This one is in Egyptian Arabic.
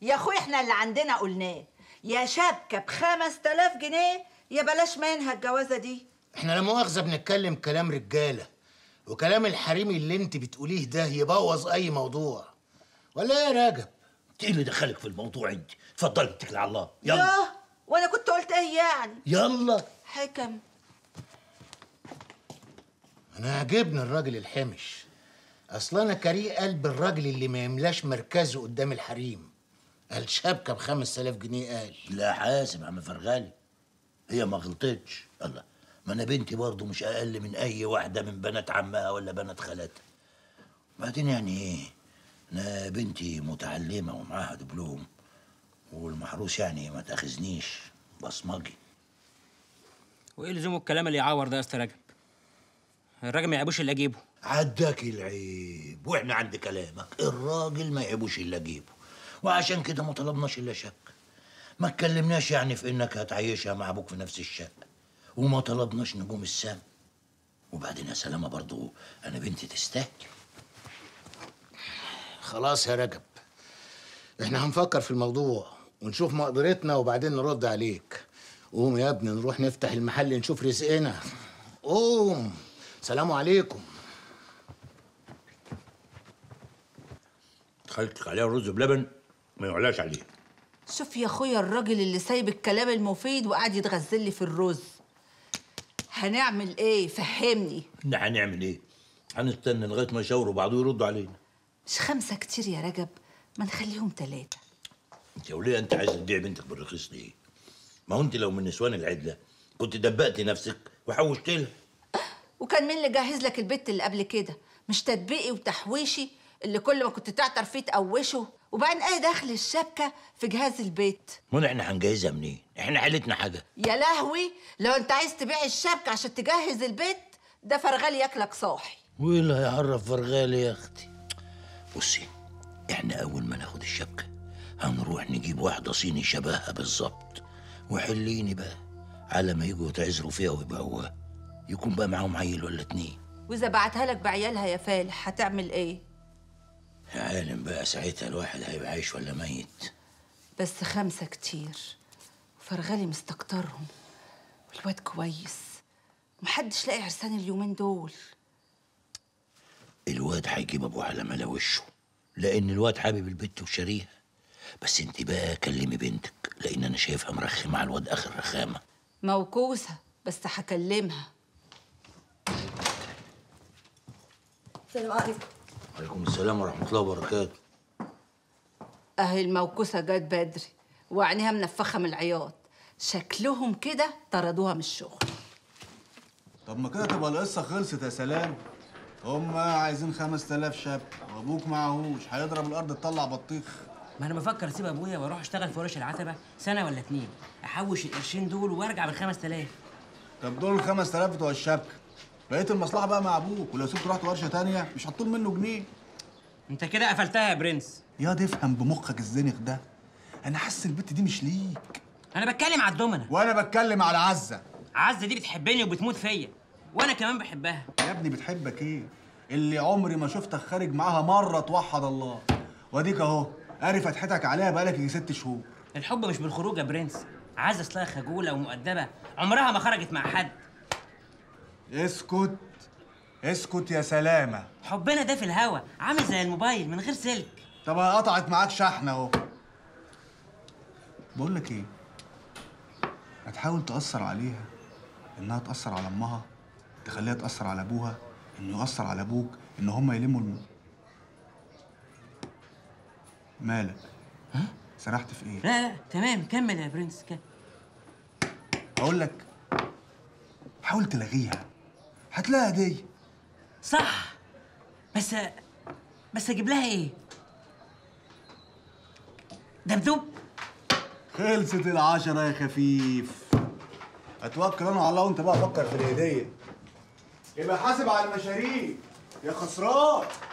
يا اخوي احنا اللي عندنا قلناه يا شبكه ب 5000 جنيه يا بلاش منها الجوازه دي احنا لا مؤاخذه بنتكلم كلام رجاله وكلام الحريمي اللي انت بتقوليه ده يبوظ اي موضوع ولا ايه يا راجب انت ايه اللي دخلك في الموضوع انت اتفضلي اتكلي على الله يلا ياه وانا كنت قلت ايه يعني يلا حكم انا عجبني الراجل الحمش اصل انا كريه قلب الراجل اللي ما يملاش مركزه قدام الحريم قال شبكه ب 5000 جنيه قال لا حاسب يا عم فرغالي هي ما غلطتش الله ما انا بنتي برضه مش اقل من اي واحده من بنات عمها ولا بنات خالاتها بعدين يعني ايه انا بنتي متعلمه ومعاها دبلوم والمحروس يعني ما تاخذنيش بصمجي وايه لزوم الكلام اللي يعور ده يا استاذ رجب الراجل ما يعيبوش اللي اجيبه عداك العيب واحنا عند كلامك الراجل ما يعيبوش الا جيبه وعشان كده ما طلبناش الا شك ما اتكلمناش يعني في انك هتعيشها مع ابوك في نفس الشقه وما طلبناش نجوم السما وبعدين يا سلامه برضو انا بنتي تستاهل خلاص يا رجب احنا هنفكر في الموضوع ونشوف مقدرتنا وبعدين نرد عليك قوم يا ابني نروح نفتح المحل نشوف رزقنا قوم سلام عليكم خلتك عليها الرز بلبن ما يعلاش عليه شوف يا اخويا الراجل اللي سايب الكلام المفيد وقاعد يتغزل لي في الرز هنعمل ايه فهمني احنا هنعمل ايه هنستنى لغايه ما يشاوروا بعض ويردوا علينا مش خمسة كتير يا رجب ما نخليهم تلاتة انت يا وليه انت عايزه تبيع بنتك بالرخيص ليه ما هو انت لو من نسوان العدله كنت دبقت نفسك وحوشت لها وكان مين اللي جهز لك البت اللي قبل كده مش تدبيقي وتحويشي اللي كل ما كنت تعتر فيه تقوشه وبعدين ايه دخل الشبكة في جهاز البيت ما احنا هنجهزها منين احنا حالتنا حاجه يا لهوي لو انت عايز تبيع الشبكة عشان تجهز البيت ده فرغالي ياكلك صاحي وايه اللي هيعرف فرغالي يا اختي بصي احنا اول ما ناخد الشبكه هنروح نجيب واحده صيني شبهها بالظبط وحليني بقى على ما يجوا يتعذروا فيها ويبيعوها يكون بقى معاهم عيل ولا اتنين واذا بعتها لك بعيالها يا فالح هتعمل ايه يا عالم بقى ساعتها الواحد هيبقى عايش ولا ميت بس خمسة كتير وفرغالي مستكترهم والواد كويس محدش لاقي عرسان اليومين دول الواد هيجيب ابوه على ملا وشه لان الواد حابب البت وشاريها بس انت بقى كلمي بنتك لان انا شايفها مرخمه على الواد اخر رخامه موكوسة بس هكلمها السلام عليكم وعليكم السلام ورحمه الله وبركاته اهي الموكوسة جت بدري وعينيها منفخة من العياط شكلهم كده طردوها من الشغل طب ما كده تبقى القصة خلصت يا سلام هما عايزين 5000 شاب وابوك معهوش هيضرب الارض تطلع بطيخ ما انا بفكر اسيب ابويا واروح اشتغل في ورش العتبه سنه ولا اتنين احوش القرشين دول وارجع بال 5000 طب دول ال 5000 بتوع الشبكة بقيت المصلحة بقى مع ابوك ولو سبت رحت ورشة تانية مش هتطول منه جنيه انت كده قفلتها يا برنس يا تفهم بمخك الزنخ ده انا حاسس البت دي مش ليك انا بتكلم على الدومنه وانا بتكلم على عزة عزه دي بتحبني وبتموت فيا وانا كمان بحبها يا ابني بتحبك ايه اللي عمري ما شفتك خارج معاها مرة توحد الله واديك اهو قاري فتحتك عليها بقالك يجي ست شهور الحب مش بالخروج يا برنس عزه اصلها خجوله ومؤدبه عمرها ما خرجت مع حد اسكت اسكت يا سلامة حبنا ده في الهوا عامل زي الموبايل من غير سلك طب أنا قطعت معاك شحن اهو بقول لك ايه هتحاول تأثر عليها انها تأثر على امها تخليها تأثر على ابوها انه يأثر على ابوك ان هما يلموا الم... مالك ها سرحت في ايه لا لا تمام كمل يا برنس كمل اقول لك حاول تلغيها هتلاقيها هديه صح بس بس اجيب لها ايه دبدوب خلصت العشرة يا خفيف اتوكل انا على الله وانت بقى فكر في الهدية يبقى حاسب على المشاريب يا خسران